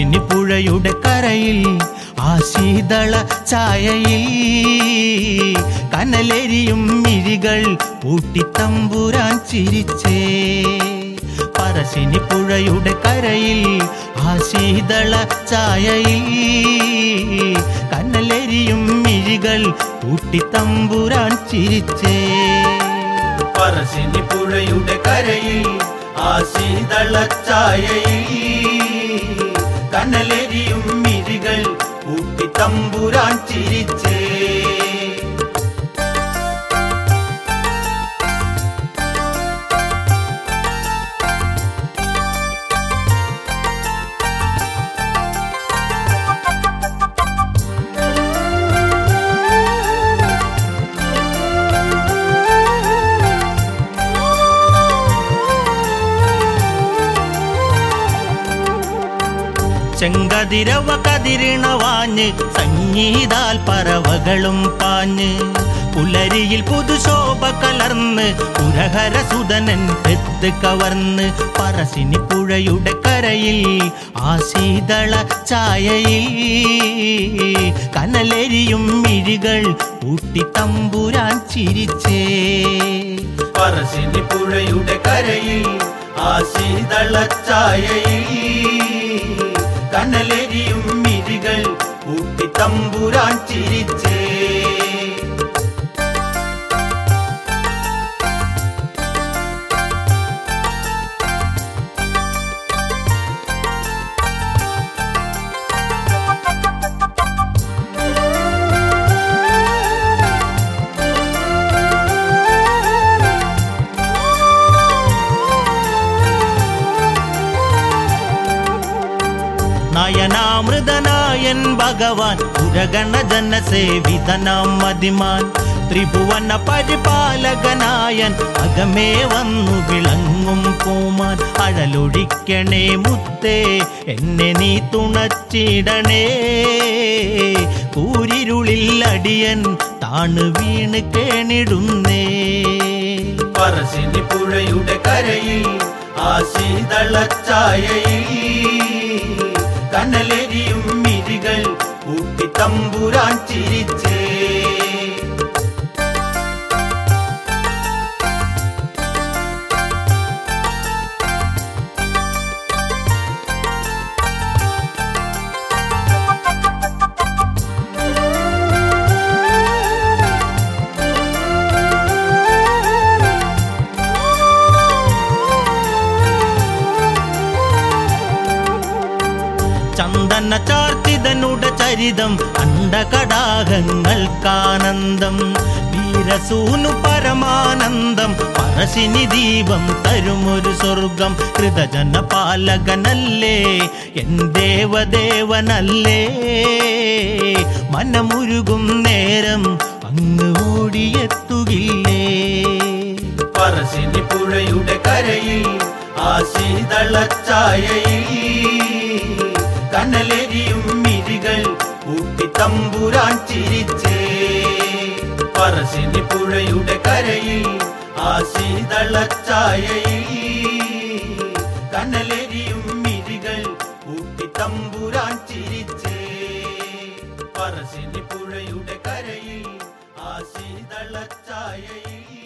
പറശ്ശിനി പുഴയുടെ കരയിൽ ആ ശീതള ഛായയിൽ കനലെരിയും മിഴികൾ പൂട്ടിത്തമ്പുരാൻ ചിരിച്ചേ പറശ്ശിനി പുഴയുടെ കരയിൽ ആ ശീതള ഛായയിൽ കനലെരിയും മിഴികൾ പൂട്ടിത്തമ്പുരാൻ ചിരിച്ചേ പറശ്ശിനി പുഴയുടെ കരയിൽ ആ ശീതള ഛായയിൽ കനലെരിയും മിഴികൾ പൂട്ടിത്തമ്പുരാൻ ചിരിച്ചേ ചെങ്കതിരവ കതിരിണവാഞ്ഞ് സംഗീതാൽ പറവകളും പാഞ്ഞ് പുലരിയിൽ പുതുശോഭ കലർന്ന് പുരഹര സുതനൻ എത്ത് കവർന്ന് പറശ്ശിനി പുഴയുടെ കരയിൽ ആ ശീതള ഛായയിൽ കനലെരിയും മിഴികൾ പൂട്ടി തമ്പുരാൻ ചിരിച്ചേ പറശ്ശിനി പുഴയുടെ കരയിൽ ആ ശീതള ഛായയിൽ കനലെരിയും മിഴികൾ പൂട്ടി തമ്പുരാൻ ചിരിച്ചേ നയനാമൃതനായൻ ഭഗവാൻ പുരഗണ ജനസേവിതനാം മതിമാൻ ത്രിഭുവന പരിപാലകനായൻ അകമേ വന്നു വിളങ്ങും പൂമാൻ അഴലൊഴിക്കണേ മുത്തേ എന്നെ നീ തുണച്ചിടണേ കൂരിരുളിൽ അടിയൻ താണു വീണ് കേണിടുന്നേ പറശ്ശിനി പുഴയുടെ കരയിൽ ആ ശീതള ഛായയിൽ കനലെരിയും മിഴികൾ കൂട്ടി തമ്പുരാൻ ചിരിച്ചേ ചന്ദന ചാർത്തിതനുടെ ചരിതം അണ്ടകടാകങ്ങൾക്കാനന്ദം വീരസൂനു പരമാനന്ദം പറശിനി ദീപം തരുമൊരു സ്വർഗം കൃതജന പാലകനല്ലേ എൻ ദേവദേവനല്ലേ മനമുരുകും നേരം അങ്ങ് ഓടിയെത്തുകില്ലേ പറശ്ശിനി പുഴയുടെ കരയിൽ ആ ശീതള ഛായയിൽ കനലെരിയും മിഴികൾ കൂട്ടി തമ്പുരാൻ ചിരിച്ചേ പറശ്ശിനി പുഴയുടെ കരയിൽ ആ ശീതള ഛായയിൽ കനലെരിയും മിഴികൾ കൂട്ടി തമ്പുരാൻ ചിരിച്ചേ പറശ്ശിനി പുഴയുടെ കരയിൽ ആ ശീതള ഛായയിൽ